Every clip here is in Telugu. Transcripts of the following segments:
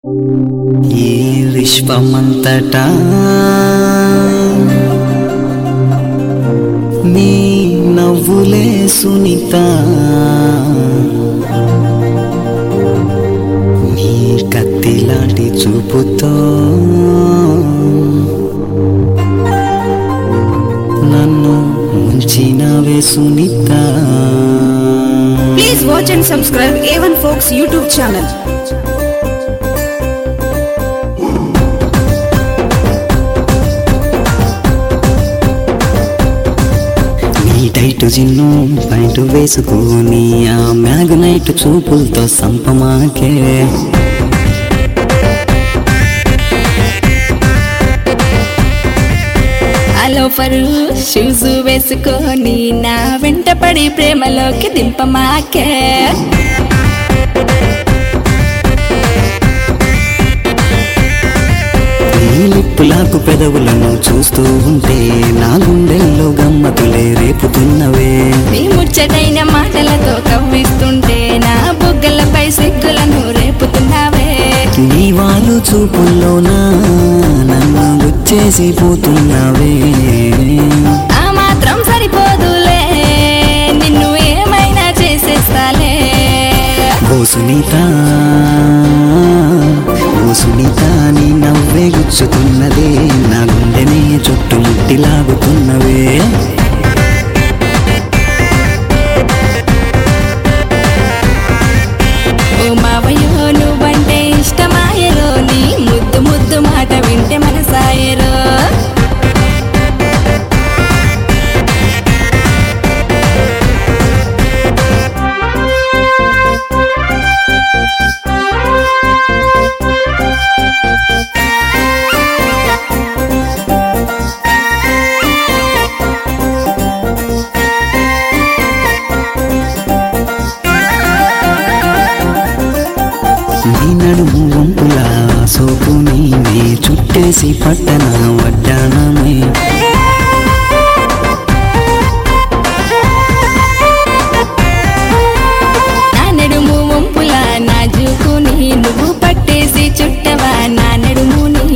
ఈ విశ్వమంతటా నీ నవ్వులే సునీత నీ కత్తిలాంటి చూపుతో నన్ను ముంచినవే Sunitha Please watch and subscribe A1 Folks YouTube channel. నీ టైట్ జిన్ను పైటు వేసుకొని ఆ మ్యాగ్నైట్ చూపులతో సంపమాకే అలోఫరు షూస్ వేసుకొని నా వెంట పడి ప్రేమలోకి దింపమాకే నీ లిప్పులాకు పెదవులను చూస్తూ ఉంటే నా గుండెల్లో గమ్మతులే రేపుతున్నవే నీ ముచ్చటైన మాటలతో కవ్విస్తుంటే నా బుగ్గలపై సిగ్గులను రేపుతున్నావే నీ వాళ్ళు చూపుల్లోనా నన్ను గుచ్చేసి పోతున్నావే ఆ మాత్రం సరిపోదులే నిన్ను ఏమైనా చేసేస్తాలే ఓ సునీత ఓ సునీత నీ నవ్వే గుచ్చుతున్నదే నా గుండెనే చుట్టుముట్టి లాగుతున్నవే ఓ మావయ్యో నువ్వంటే ఇష్టమాయరో నీ ముద్దు ముద్దు మాట వింటే మనసాయరో నీ నడుము వంపులా సోకుని నీ చుట్టేసి పట్టణ వడ్డానమే నా నడుము వంపుల నా జూకుని నువ్వు పట్టేసి చుట్టవా నా నడుముని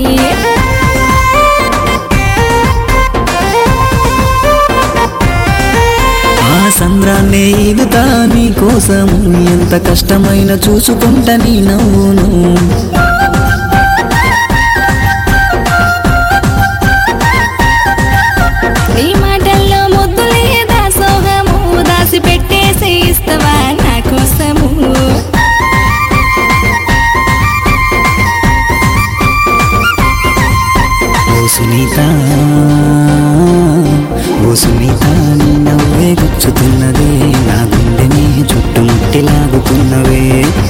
ఆ సంద్రాన్నే ఈదుతా నీ కోసం ఎంత కష్టమైన చూసుకుంటా నీ నవ్వును నీ మాటల్లో ముద్దులే దాసోహము దాసి పెట్టేసి ఇస్తవా నా కోసము ఓ సునీత ఓ సునీత నీ నవ్వే గుచ్చుతున్నదే నా గుండెని చుట్టుముట్టి లాగుతున్నవే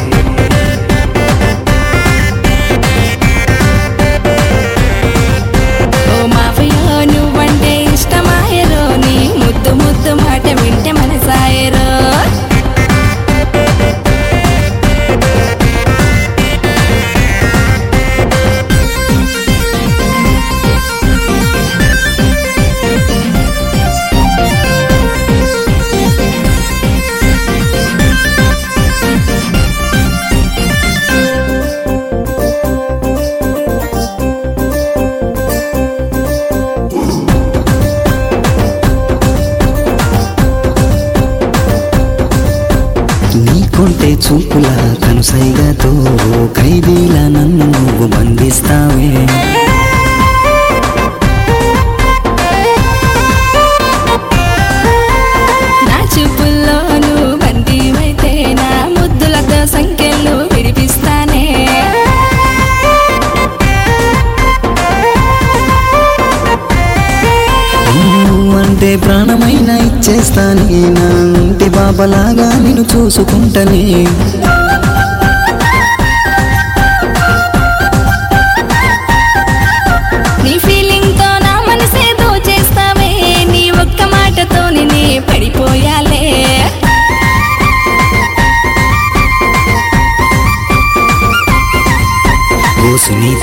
ఓ మావయ్యో నువ్వంటే ఇష్టమాయరో నీ ముద్దు ముద్దు మాట వింటే మనసాయరో నీ కొంటే చూపుల కనుసైగతో ఖైదీల నన్ను నువ్వు బంధిస్తావే నా చూపుల్లోను బందీవైతే నా ముద్దులతో సంఖ్యలు విడిపిస్తానే నువ్వు అంటే ప్రాణమైన ఇచ్చేస్తానే నా ఇంటి బాబలాగా నేను చూసుకుంటనే నీ ఫీలింగ్ తో నా మనసే దోచేస్తావే నీ ఒక్క మాటతో నేనే పడిపోయాలే ఓ సునీత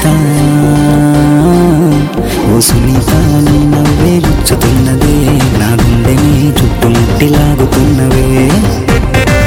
ఓ సునీత నీ నవ్వే గుచ్చుతున్నదే నా గుండెని చుట్టుముట్టి లాగుతున్నవే